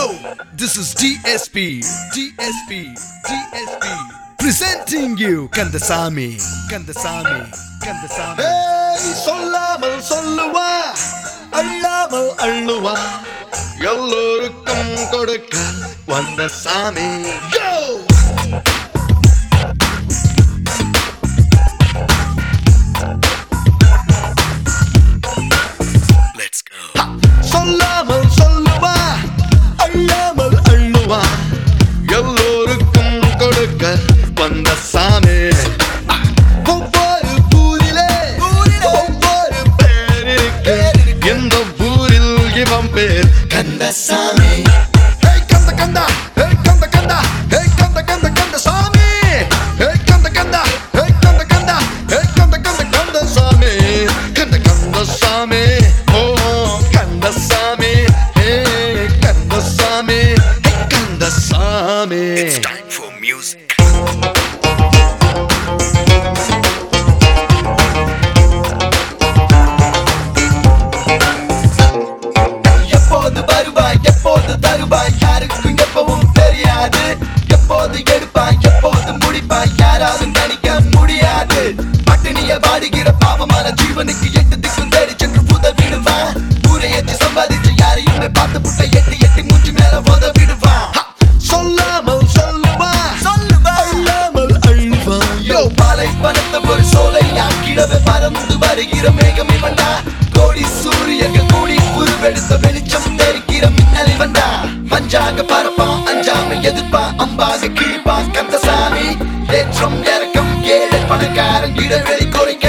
Yo, this is DSP, DSP, DSP. Presenting you Kandasamy, Kandasamy, Kandasamy. ஏய், சொல்லாமல் சொல்லுவா அள்ளாமல் அள்ளுவா எல்லோருக்கும் கொடுக்க வந்த சாமி Yo! Let's go. சொல்லாமல் சொல்லுவா அள்ளாமல் அள்ளுவா எல்லோருக்கும் கொடுக்க வந்த சாமி ஒவ்வொரு ஊரிலே ஒவ்வொரு பேர் இருக்கு இந்த ஊரில் இவன் பேர் கந்தசாமி ஏய் கந்த கந்தா ஏய் கந்த கந்தா ஏய் கந்த கந்த கந்த சாமி ஏய் கந்த கந்தா ஏய் கந்த கந்தா ஏய் கந்த கந்த கந்த சாமி கந்த கந்த சாமி ஓ கந்தசாமி ஏய் கந்தசாமி ஏய் Kandasamy It's time for music. எப்போது வருவாய் எப்போது தருவாய் யாருக்கும் எப்பவும் தெரியாது எப்போது எடுப்பாய் எப்போது முடிப்பாய் யாராலும் கணிக்க முடியாது பட்டினிய வாடுகிற பாவமான ஜீவனுக்கு எட்டு திக்கும் தேடி சென்று உதவிடுவான் ஊரை ஏற்றி சம்பாதிச்சு யாரையுமே பார்த்து புட்டை எட்டி எட்டி மூச்சு மேல உதவிடுவான் சொல்லாமல் சொல்லுவா சொல்லுவா அள்ளாமல் அழுவா யோ பாலை பணத்தை ஒரு சோலை ஆக்கிடவே பறந்து வருகிற மேகம் இவன்டா கோடி சூரியர்கள் கூடி உருவெடுத்த வெளிச்சம் தெரிக்கிற மின்னல் இவன்டா மஞ்சாக பரப்பான் அஞ்சாம எதிர்ப்பான் அம்பாக கிழிப்பான் கந்தசாமி ஏற்றம் இறக்கம் ஏழை பணக்காரன் இடைவெளி குறை